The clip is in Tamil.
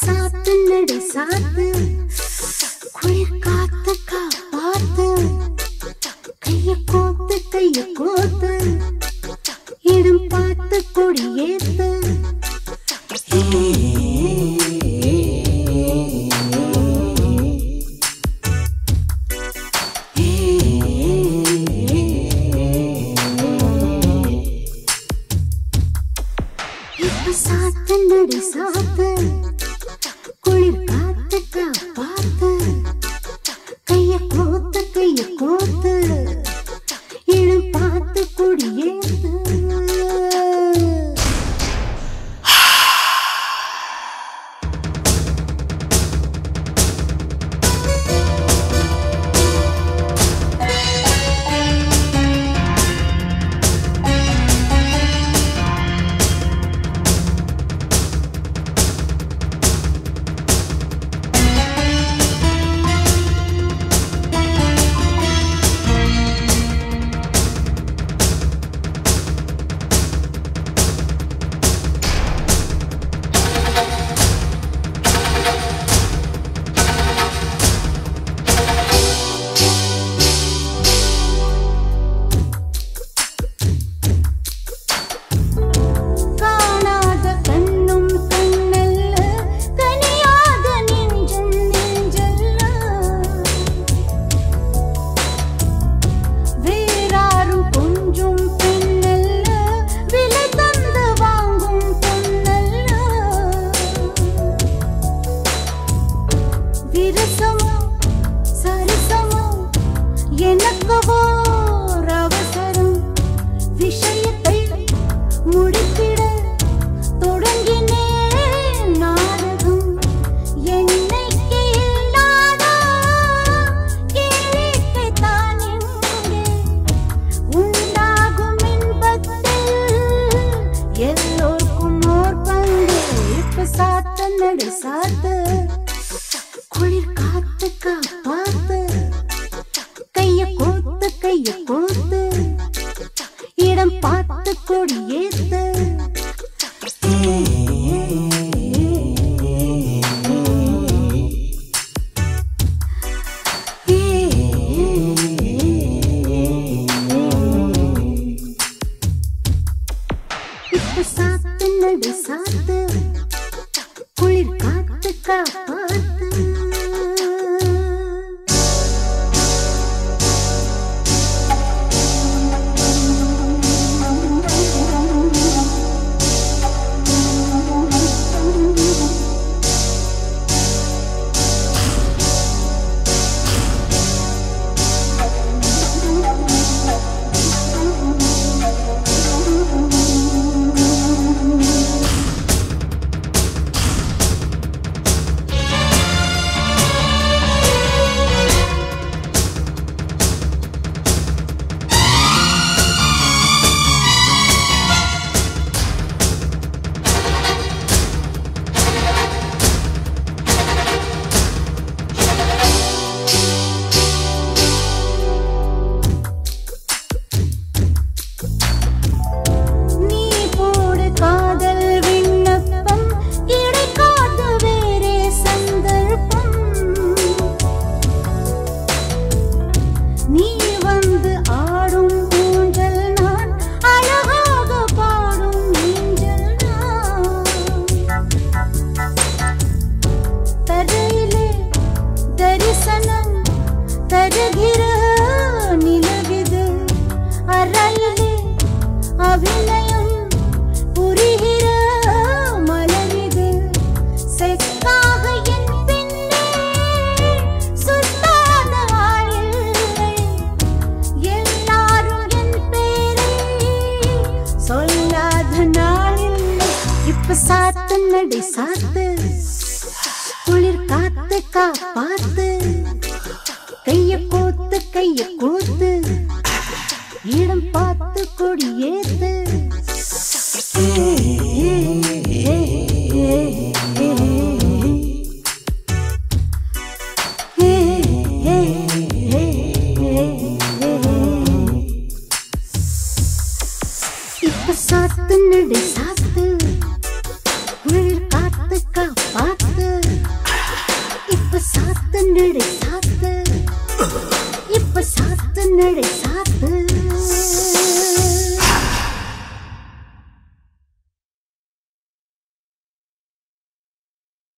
சாத்து நடு சாத்து குளிர் காத்து காப்பாத்து கைய கோத்து கைய கோத்து இடம் பார்த்து கொடியேத்து இப்ப சாத்து நடு சாத்து குளிர் காத்து காப்பாத்து கைய கோத்து கைய கோத்து இடம் பார்த்து குடியேத்து காணாத கண்ணும் கண்ணல்ல கனியாத நெஞ்சும் நெஞ்சல்ல வேறாரும் கொஞ்சும் பெண்ணல்ல விலை தந்து வாங்கும் பொன்னல்ல விரசமோ சரிசமோ எனக்கு ஓர் அவசரம் விஷயத்தை முடித்திட தொடங்கினேன் நாடகம் எண்ணிக்கை இல்லாத கேளிக்கை தான் இங்கே உண்டாகும் இன்பத்தில் எல்லோருக்கும் ஓர் பங்கு இப்ப சாத்த நடு சாத்து குளிர் காத்து காப்பாத்து கைய கோத்து கைய கோத்து இடம் பார்த்து கொடியேத்து இப்ப சாத்து நடு சாத்து குளிர் காத்து காப்பாத்து நீ போடு காதல் விண்ணப்பம் கிடைக்காத வேறே சந்தர்ப்பம் நீ வந்து ஆடும் ஊஞ்சல் நான் அழகாக பாடும் ஊஞ்சல் நான் தரையிலே தரிசனம் தருகிற நிலவிது அறையிலே அபிநயம் புரிகிற மலரிது செக்காக என் பின்னே சுத்தாத ஆளில்லை எல்லாரும் என் பேரை சொல்லாத நாளில்லை இப்ப சாத்து நடி சாத்து குளிர் காத்து காப்பாத்து கைய கோத்து கைய கோத்து இடம் பார்த்து கொடியேத்து